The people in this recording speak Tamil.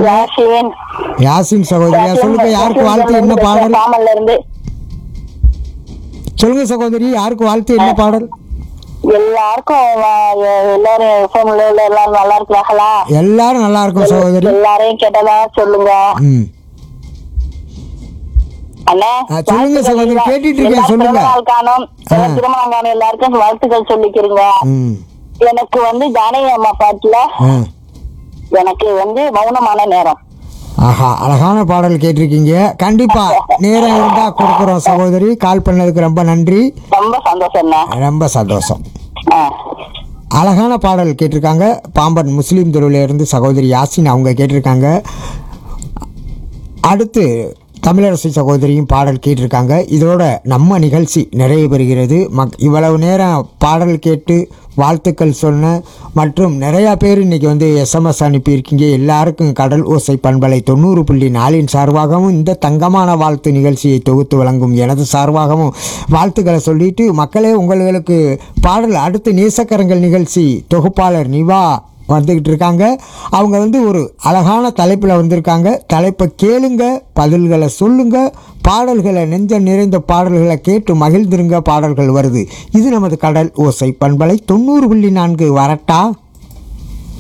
யாசின் யாசின் சகோதரியா சொல்லுங்க யாருக்கு வாழ்த்து என்ன பாடல் சாமல்ல இருந்து சொல்லுங்க சகோதரி யாருக்கு வாழ்த்து என்ன பாடல் எல்லாருக்கும் வ- எ- எல்லாரும் எஃப்எம்ல உள்ள எல்லாரும் நல்லா இருக்கிறாங்களா எல்லாரும் நல்லா இருக்கும் சகோதரி எல்லாரையும் கேட்டதா சொல்லுங்க ம் அண்ணே ஆ, சொல்லுங்க சகோதரி, கேட்டுட்டு இருக்கேன், எல்லாரும் சொல்லுங்க. பிறந்த நாள் காணும் எல்லாரும் திருமணம் காணும் எல்லாருக்கும் வாழ்த்துக்கள் சொல்லிக்கிறீங்க ம் எனக்கு வந்து ஜானகி அம்மா பாட்டுல ஆ எனக்கு வந்து மௌனமான நேரம் ஆஹா அழகான பாடல் கேட்டிருக்கீங்க கண்டிப்பா நேரம் இருந்தா கொடுக்குறோம் சகோதரி கால் பண்ணதுக்கு ரொம்ப நன்றி ரொம்ப சந்தோஷம்ண்ணே ரொம்ப சந்தோஷம் ஆ அழகான பாடல் கேட்டிருக்காங்க பாம்பன் முஸ்லீம் தெருவில் இருந்து சகோதரி யாசின் அவங்க கேட்டிருக்காங்க அடுத்து தமிழரசி சகோதரியும் பாடல் கேட்டிருக்காங்க இதோட நம்ம நிகழ்ச்சி நிறைவு பெறுகிறது மக் இவ்வளவு நேரம் பாடல் கேட்டு வாழ்த்துக்கள் சொன்ன மற்றும் நிறையா பேர் இன்னைக்கு வந்து எஸ்எம்எஸ் அனுப்பியிருக்கீங்க எல்லாருக்கும் கடல் ஓசை பண்பலை தொண்ணூறு புள்ளி நாலின் சார்பாகவும் இந்த தங்கமான வாழ்த்து நிகழ்ச்சியை தொகுத்து வழங்கும் எனது சார்பாகவும் வாழ்த்துக்களை சொல்லிட்டு மக்களே உங்களுக்கு பாடல் அடுத்து நேசக்கரங்கள் நிகழ்ச்சி தொகுப்பாளர் நிவா வந்துக்கிட்டு இருக்காங்க அவங்க வந்து ஒரு அழகான தலைப்பில் வந்திருக்காங்க தலைப்பை கேளுங்க பதில்களை சொல்லுங்க பாடல்களை நெஞ்ச நிறைந்த பாடல்களை கேட்டு மகிழ்ந்திருங்க பாடல்கள் வருது இது நமது கடல் ஓசை பண்பலை தொண்ணூறு புள்ளி நான்கு வரட்டா